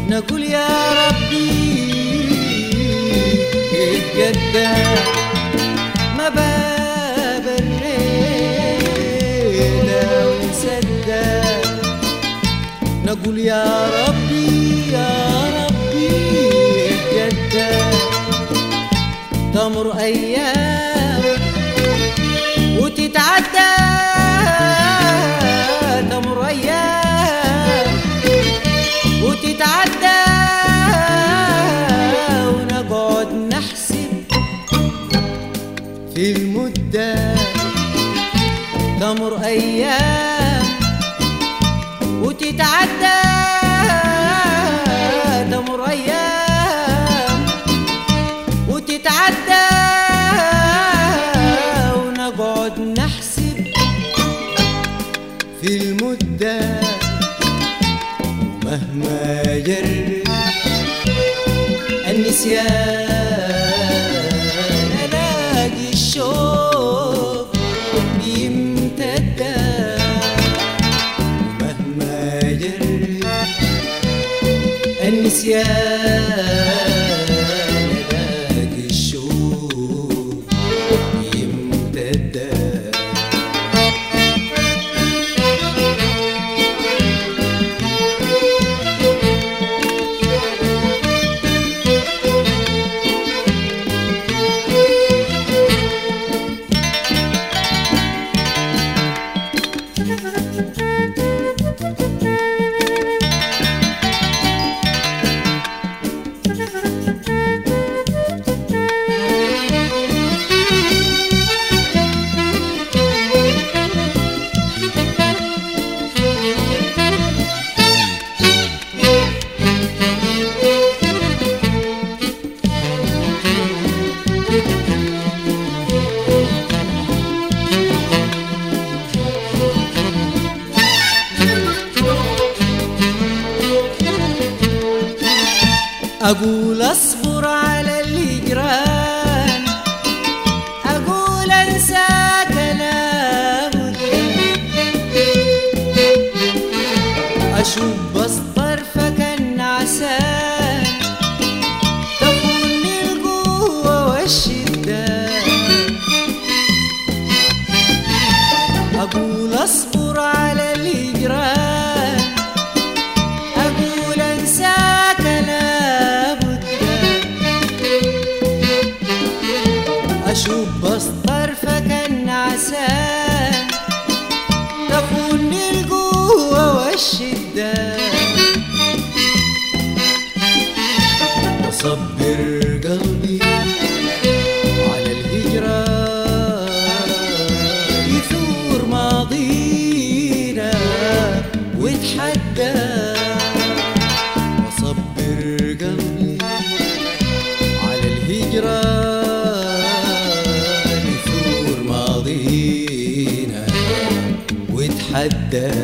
نقول يا ربي قد ما باب الريدة ونسدى نقول يا ربي يا ربي قد تمر أيام وتتعدى تمر أيام وتتعدى ونقعد نحسب في المدة تمر أيام وتتعدى تمر أيام وتتعدى ونقعد نحسب في المدة ومهما جرب النسيان ألاقي الشوق يمتد ومهما جرب النسيان ألاقي الشوق يمتد أقول أصبر على الهجران أقول أنساك لابد أشوف بس طرفك النعسان تخوني القوة والشدة أقول أصبر على الهجران أقول أنساك لابد أشوف بس طرفك النعسان تخوني القوة والشدة أصبر قلبي على الهجرة يثور ماضينا ويتحدى وصبر قلبي على الهجرة يثور ماضينا ويتحدى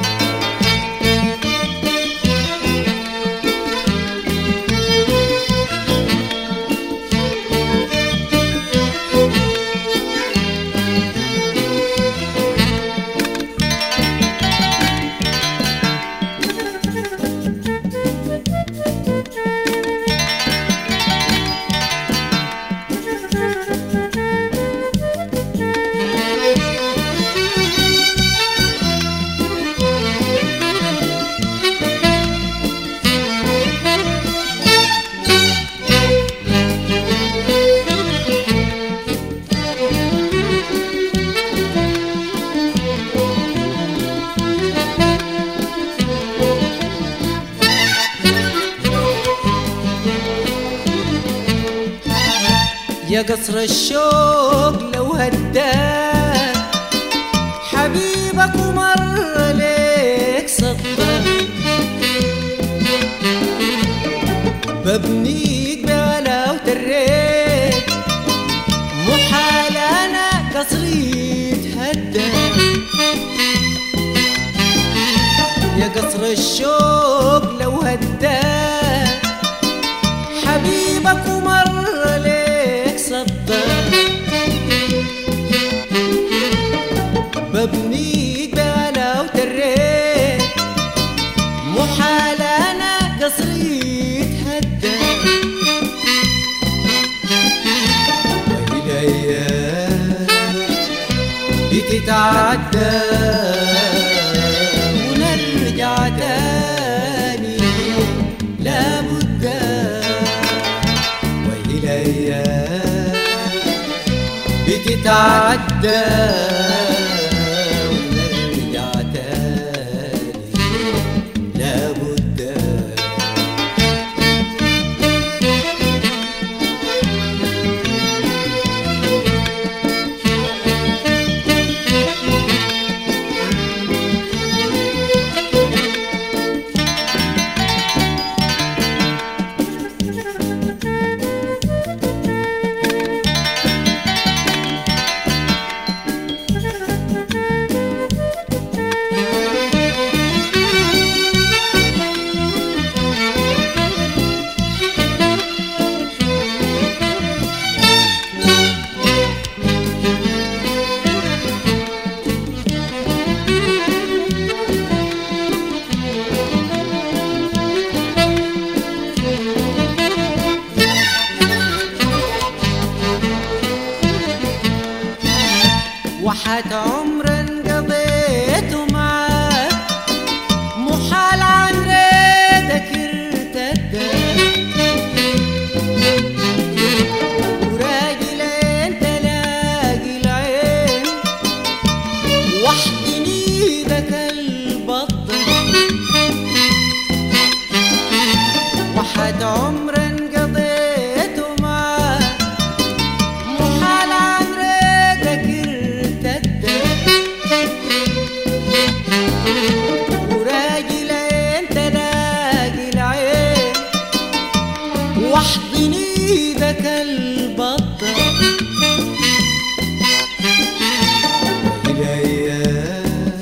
يا قصر الشوق لو هداك حبيبك ومر ليك صدق ببنيك بلا وتريك محال انا قصري يتهدى يا قصر الشوق لو هداك حبيبك ومر ليك صدق ببنيك بلا وتريك محال انا قصري بتتعدى ونرجع تاني لابد وهي الأيام بتتعدى ونرجع تاني لابد وحد عمر قضيته معاك محال عن ريدك ارتدى وراجل عين تلاقي العين وحدني ايدك البطل وحد عمر قضيته معاك محال عن ريدك ارتدى وراجل عين تلاقي العين واحضن ايدك البطة الايام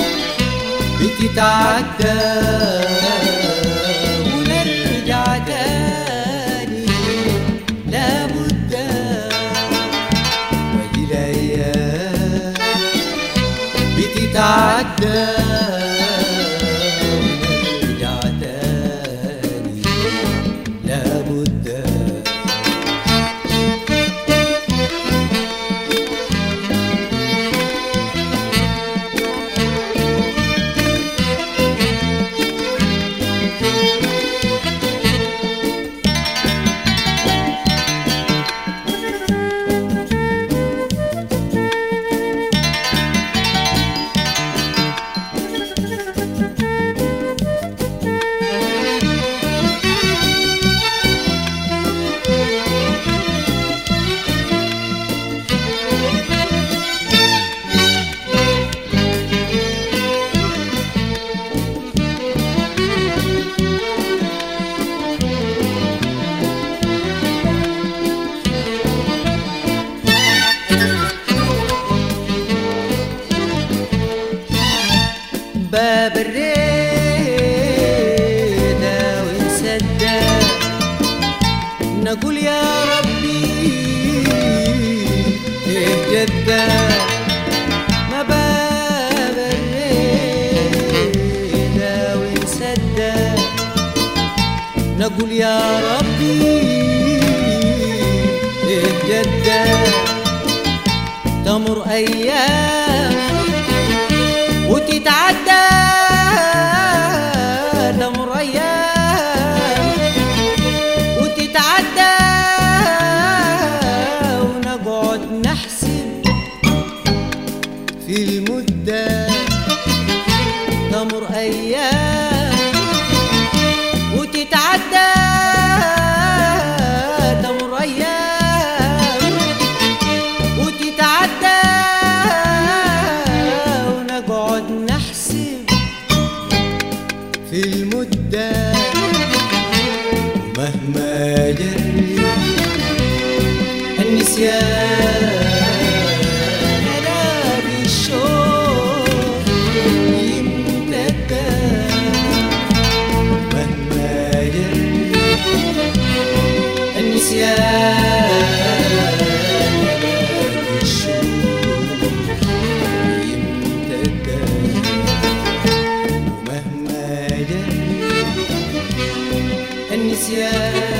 بتتعدى ونرجع تاني لابد وهي الايام بتتعدى ونرجع تاني لابد باب الريدة ونسدى نقول يا ربي ايه جدة ما باب الريدة ونسدى نقول يا ربي ايه جدة تمر ايام وتتعدى تمر ايام وتتعدى ونقعد نحسب في المدة تمر ايام وتتعدى تمر ايام وتتعدى ونقعد نحسب في المدة مهما جري النسيان ألاقي الشوق يمتدى مهما جري النسيان ألاقي الشوق يمتدى ومهما جري النسيان